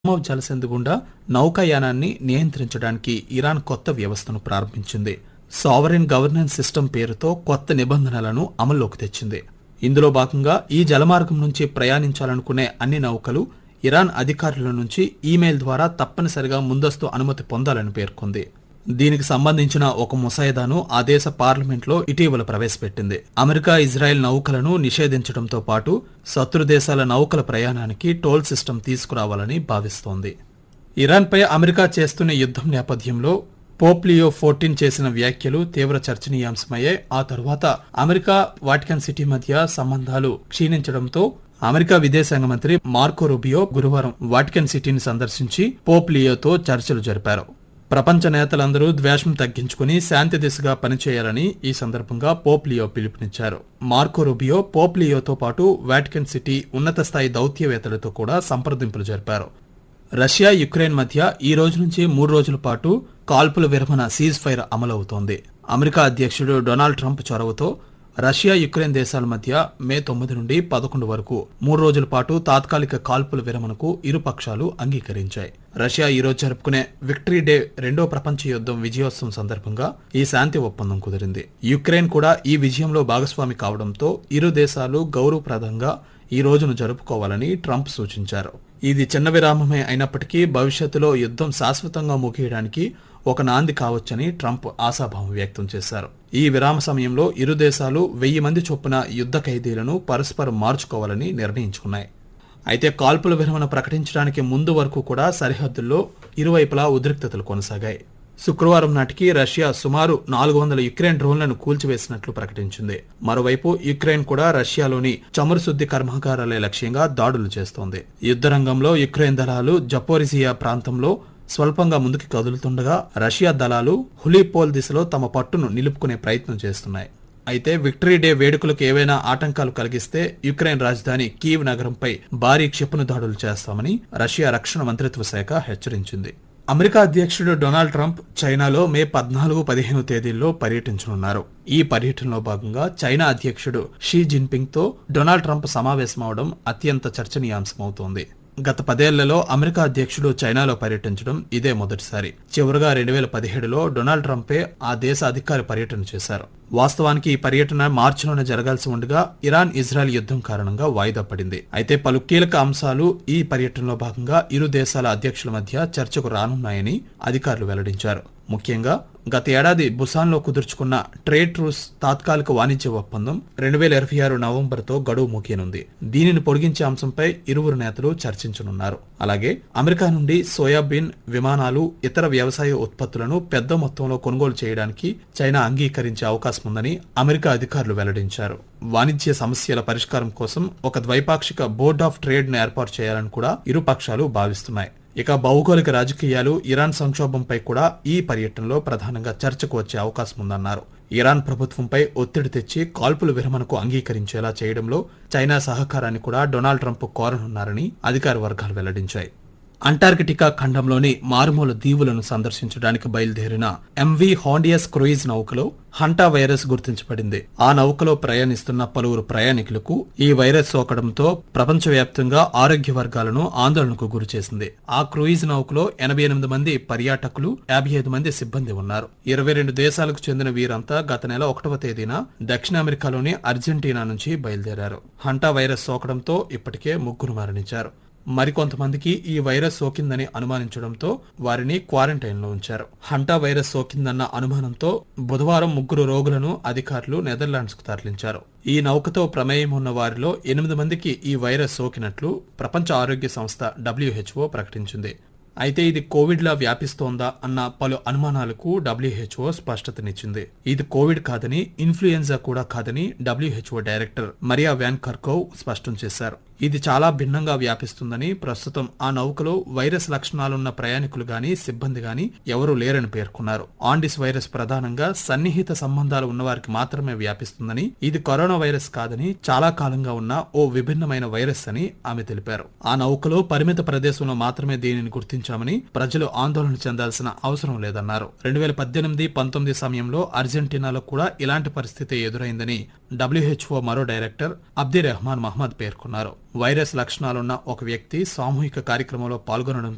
హోమోవ్ జలసంధి గుండా నౌకాయానాన్ని నియంత్రించడానికి ఇరాన్ కొత్త వ్యవస్థను ప్రారంభించింది సావరెన్ గవర్నెన్స్ సిస్టమ్ పేరుతో కొత్త నిబంధనలను అమల్లోకి తెచ్చింది ఇందులో భాగంగా ఈ జలమార్గం నుంచి ప్రయాణించాలనుకునే అన్ని నౌకలు ఇరాన్ అధికారుల నుంచి ఈమెయిల్ ద్వారా తప్పనిసరిగా ముందస్తు అనుమతి పొందాలని పేర్కొంది దీనికి సంబంధించిన ఒక ముసాయిదాను ఆ దేశ పార్లమెంట్లో ఇటీవల ప్రవేశపెట్టింది అమెరికా ఇజ్రాయెల్ నౌకలను నిషేధించడంతో పాటు శత్రు దేశాల నౌకల ప్రయాణానికి టోల్ సిస్టమ్ తీసుకురావాలని భావిస్తోంది ఇరాన్పై అమెరికా చేస్తున్న యుద్ధం నేపథ్యంలో పోప్లియో ఫోర్టీన్ చేసిన వ్యాఖ్యలు తీవ్ర చర్చనీయాంశమయ్యాయి ఆ తరువాత అమెరికా వాటికన్ సిటీ మధ్య సంబంధాలు క్షీణించడంతో అమెరికా విదేశాంగ మంత్రి మార్కో రూబియో గురువారం వాటికన్ సిటీని సందర్శించి పోప్లియోతో చర్చలు జరిపారు ప్రపంచ నేతలందరూ ద్వేషం తగ్గించుకుని శాంతి దిశగా పనిచేయాలని ఈ సందర్భంగా పోప్లియో పిలుపునిచ్చారు మార్కో రూబియో పోప్లియోతో పాటు వాటికన్ సిటీ ఉన్నత స్థాయి దౌత్యవేత్తలతో కూడా సంప్రదింపులు జరిపారు రష్యా యుక్రెయిన్ మధ్య ఈ రోజు నుంచి మూడు రోజుల పాటు కాల్పుల విరమణ సీజ్ ఫైర్ అమలవుతోంది అమెరికా అధ్యక్షుడు డొనాల్డ్ ట్రంప్ చొరవతో రష్యా యుక్రెయిన్ దేశాల మధ్య మే తొమ్మిది నుండి పదకొండు వరకు మూడు రోజుల పాటు తాత్కాలిక కాల్పుల విరమణకు ఇరు పక్షాలు అంగీకరించాయి రష్యా ఈ రోజు జరుపుకునే విక్టరీ డే రెండో ప్రపంచ యుద్ధం విజయోత్సవం సందర్భంగా ఈ శాంతి ఒప్పందం కుదిరింది యుక్రెయిన్ కూడా ఈ విజయంలో భాగస్వామి కావడంతో ఇరు దేశాలు గౌరవప్రదంగా ఈ రోజును జరుపుకోవాలని ట్రంప్ సూచించారు ఇది చిన్న విరామమే అయినప్పటికీ భవిష్యత్తులో యుద్ధం శాశ్వతంగా ముగియడానికి ఒక నాంది కావచ్చని ట్రంప్ ఆశాభావం వ్యక్తం చేశారు ఈ విరామ సమయంలో ఇరు దేశాలు వెయ్యి మంది చొప్పున యుద్ధ ఖైదీలను పరస్పరం మార్చుకోవాలని నిర్ణయించుకున్నాయి అయితే కాల్పుల విరమణ ప్రకటించడానికి ముందు వరకు కూడా సరిహద్దుల్లో ఇరువైపులా ఉద్రిక్తతలు కొనసాగాయి శుక్రవారం నాటికి రష్యా సుమారు నాలుగు వందల యుక్రెయిన్ డ్రోన్లను కూల్చివేసినట్లు ప్రకటించింది మరోవైపు యుక్రెయిన్ కూడా రష్యాలోని చమురు శుద్ధి కర్మాగారాలే లక్ష్యంగా దాడులు చేస్తోంది యుద్ధ రంగంలో యుక్రెయిన్ దళాలు జపోరిజియా ప్రాంతంలో స్వల్పంగా ముందుకు కదులుతుండగా రష్యా దళాలు హులీపోల్ దిశలో తమ పట్టును నిలుపుకునే ప్రయత్నం చేస్తున్నాయి అయితే విక్టరీ డే వేడుకలకు ఏవైనా ఆటంకాలు కలిగిస్తే యుక్రెయిన్ రాజధాని కీవ్ నగరంపై భారీ క్షిపణి దాడులు చేస్తామని రష్యా రక్షణ మంత్రిత్వ శాఖ హెచ్చరించింది అమెరికా అధ్యక్షుడు డొనాల్డ్ ట్రంప్ చైనాలో మే పద్నాలుగు పదిహేను తేదీల్లో పర్యటించనున్నారు ఈ పర్యటనలో భాగంగా చైనా అధ్యక్షుడు షీ జిన్పింగ్ తో డొనాల్డ్ ట్రంప్ సమావేశమవడం అత్యంత చర్చనీయాంశమవుతోంది గత పదేళ్లలో అమెరికా అధ్యక్షుడు చైనాలో పర్యటించడం ఇదే మొదటిసారి చివరగా రెండు వేల పదిహేడులో డొనాల్డ్ ట్రంపే ఆ దేశ అధికారి పర్యటన చేశారు వాస్తవానికి ఈ పర్యటన మార్చిలోనే జరగాల్సి ఉండగా ఇరాన్ ఇజ్రాయెల్ యుద్ధం కారణంగా వాయిదా పడింది అయితే పలు కీలక అంశాలు ఈ పర్యటనలో భాగంగా ఇరు దేశాల అధ్యక్షుల మధ్య చర్చకు రానున్నాయని అధికారులు వెల్లడించారు ముఖ్యంగా గత ఏడాది బుసాన్లో కుదుర్చుకున్న ట్రేడ్ రూస్ తాత్కాలిక వాణిజ్య ఒప్పందం రెండు వేల ఇరవై ఆరు నవంబర్తో గడువు ముగియనుంది దీనిని పొడిగించే అంశంపై ఇరువురు నేతలు చర్చించనున్నారు అలాగే అమెరికా నుండి సోయాబీన్ విమానాలు ఇతర వ్యవసాయ ఉత్పత్తులను పెద్ద మొత్తంలో కొనుగోలు చేయడానికి చైనా అంగీకరించే అవకాశం ఉందని అమెరికా అధికారులు వెల్లడించారు వాణిజ్య సమస్యల పరిష్కారం కోసం ఒక ద్వైపాక్షిక బోర్డ్ ఆఫ్ ట్రేడ్ ను ఏర్పాటు చేయాలని కూడా ఇరు పక్షాలు భావిస్తున్నాయి ఇక భౌగోళిక రాజకీయాలు ఇరాన్ సంక్షోభంపై కూడా ఈ పర్యటనలో ప్రధానంగా చర్చకు వచ్చే అవకాశం ఉందన్నారు ఇరాన్ ప్రభుత్వంపై ఒత్తిడి తెచ్చి కాల్పుల విరమణకు అంగీకరించేలా చేయడంలో చైనా సహకారాన్ని కూడా డొనాల్డ్ ట్రంప్ కోరనున్నారని అధికార వర్గాలు వెల్లడించాయి అంటార్కిటికా ఖండంలోని మారుమూల దీవులను సందర్శించడానికి బయలుదేరిన ఎంవి హాండియస్ క్రూయిజ్ నౌకలో హంటా వైరస్ గుర్తించబడింది ఆ నౌకలో ప్రయాణిస్తున్న పలువురు ప్రయాణికులకు ఈ వైరస్ సోకడంతో ప్రపంచవ్యాప్తంగా ఆరోగ్య వర్గాలను ఆందోళనకు గురిచేసింది ఆ క్రూయిజ్ నౌకలో ఎనభై ఎనిమిది మంది పర్యాటకులు యాభై ఐదు మంది సిబ్బంది ఉన్నారు ఇరవై రెండు దేశాలకు చెందిన వీరంతా గత నెల ఒకటవ తేదీన దక్షిణ అమెరికాలోని అర్జెంటీనా నుంచి బయలుదేరారు హంటా వైరస్ సోకడంతో ఇప్పటికే ముగ్గురు మరణించారు మరికొంతమందికి ఈ వైరస్ సోకిందని అనుమానించడంతో వారిని క్వారంటైన్ లో ఉంచారు హంటా వైరస్ సోకిందన్న అనుమానంతో బుధవారం ముగ్గురు రోగులను అధికారులు నెదర్లాండ్స్ కు తరలించారు ఈ నౌకతో ప్రమేయం ఉన్న వారిలో ఎనిమిది మందికి ఈ వైరస్ సోకినట్లు ప్రపంచ ఆరోగ్య సంస్థ డబ్ల్యూహెచ్ఓ ప్రకటించింది అయితే ఇది కోవిడ్ లా వ్యాపిస్తోందా అన్న పలు అనుమానాలకు డబ్ల్యూహెచ్ఓ స్పష్టతనిచ్చింది ఇది కోవిడ్ కాదని ఇన్ఫ్లుయెన్జా కూడా కాదని WHO director Maria Van Kerkhove స్పష్టం చేశారు ఇది చాలా భిన్నంగా వ్యాపిస్తుందని ప్రస్తుతం ఆ నౌకలో వైరస్ లక్షణాలున్న ప్రయాణికులు గాని సిబ్బంది గాని ఎవరూ లేరని పేర్కొన్నారు ఆండిస్ వైరస్ ప్రధానంగా సన్నిహిత సంబంధాలు ఉన్నవారికి మాత్రమే వ్యాపిస్తుందని ఇది కరోనా వైరస్ కాదని చాలా కాలంగా ఉన్న ఓ విభిన్నమైన వైరస్ అని ఆమె తెలిపారు ఆ నౌకలో పరిమిత ప్రదేశంలో మాత్రమే దీనిని గుర్తించామని ప్రజలు ఆందోళన చెందాల్సిన అవసరం లేదన్నారు రెండు వేల పద్దెనిమిది పంతొమ్మిది సమయంలో అర్జెంటీనాలో కూడా ఇలాంటి పరిస్థితి ఎదురైందని డబ్ల్యూహెచ్ఓ మరో డైరెక్టర్ అబ్ది రెహమాన్ మహమ్మద్ పేర్కొన్నారు వైరస్ లక్షణాలున్న ఒక వ్యక్తి సామూహిక కార్యక్రమంలో పాల్గొనడంతో